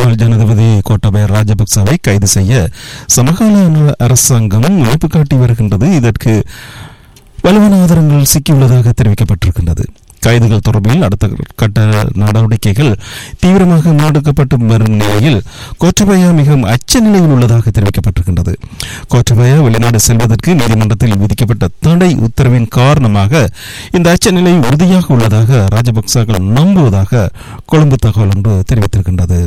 முன்னாள் ஜனாதிபதி கோட்டாபய ராஜபக்சவை கைது செய்ய சமகால அரசாங்கம் முனைப்பு காட்டி வருகின்றது இதற்கு வலுவான ஆதாரங்கள் சிக்கியுள்ளதாக தெரிவிக்கப்பட்டிருக்கின்றது கைதுகள் தொடர்பில் அடுத்த கட்ட நடவடிக்கைகள் தீவிரமாக முன்னெடுக்கப்பட்டு வரும் நிலையில் கோச்சபயா மிகவும் அச்ச நிலையில் உள்ளதாக தெரிவிக்கப்பட்டிருக்கின்றது கோச்சபயா வெளிநாடு செல்வதற்கு நீதிமன்றத்தில் விதிக்கப்பட்ட தடை உத்தரவின் காரணமாக இந்த அச்ச நிலை உறுதியாக உள்ளதாக ராஜபக்சர்கள் நம்புவதாக கொழும்பு தகவல் ஒன்று தெரிவித்திருக்கின்றது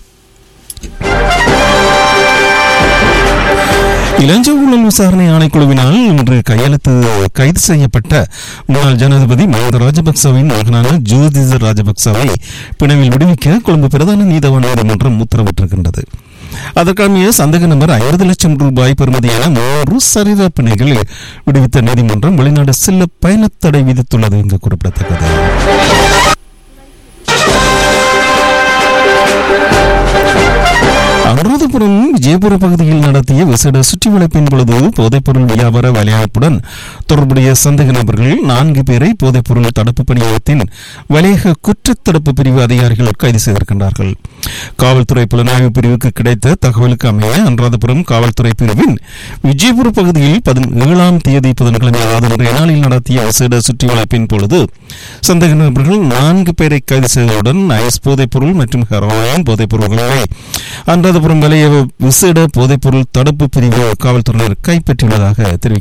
இளஞ்ச ஊழல் விசாரணை ஆணைக்குழுவினால் இன்று கையெழுத்து கைது செய்யப்பட்ட முன்னாள் ஜனாதிபதி மஹிந்த ராஜபக்சவின் மகனான ஜோதித ராஜபக்சவை பிணவில் விடுவிக்க கொழும்பு பிரதான நீதவான் நீதிமன்றம் உத்தரவிட்டிருக்கின்றது அதற்கான சந்தேக நபர் ஐம்பது லட்சம் ரூபாய் பெறுமதியான மூன்று சரீர பிணைகளில் விடுவித்த நீதிமன்றம் வெளிநாடு செல்ல பயணத்தடை விதித்துள்ளது இங்கு குறிப்பிடத்தக்கது அனுராதபுரம் விஜயபுர பகுதியில் நடத்திய விசேட சுற்றி வளைப்பின் பொழுது போதைப்பொருள் வியாபார வேலைவாய்ப்புடன் தொடர்புடைய சந்தேக நபர்கள் நான்கு பேரை போதைப்பொருள் தடுப்பு பணியகத்தின் வலையக குற்றத்தடுப்பு பிரிவு அதிகாரிகள் கைது செய்திருக்கின்றார்கள் காவல்துறை புலனாய்வு பிரிவுக்கு கிடைத்த தகவலுக்கு அமைய அனுராதபுரம் காவல்துறை பிரிவின் விஜயபுர பகுதியில் பதினேழாம் தேதி புதன்கிழமை ஆதரவு நாளில் நடத்திய விசேட சுற்றி வளைப்பின் பொழுது சந்தேக நபர்கள் நான்கு பேரை கைது செய்ததுடன் ஐஸ் போதைப்பொருள் மற்றும் ஹெரோயின் போதைப் பொருள்களை அனுராதபுரம் வலைய விசேட போதைப்பொருள் தடுப்பு பிரிவு காவல்துறையினர் கைப்பற்றியுள்ளதாக தெரிவித்தார்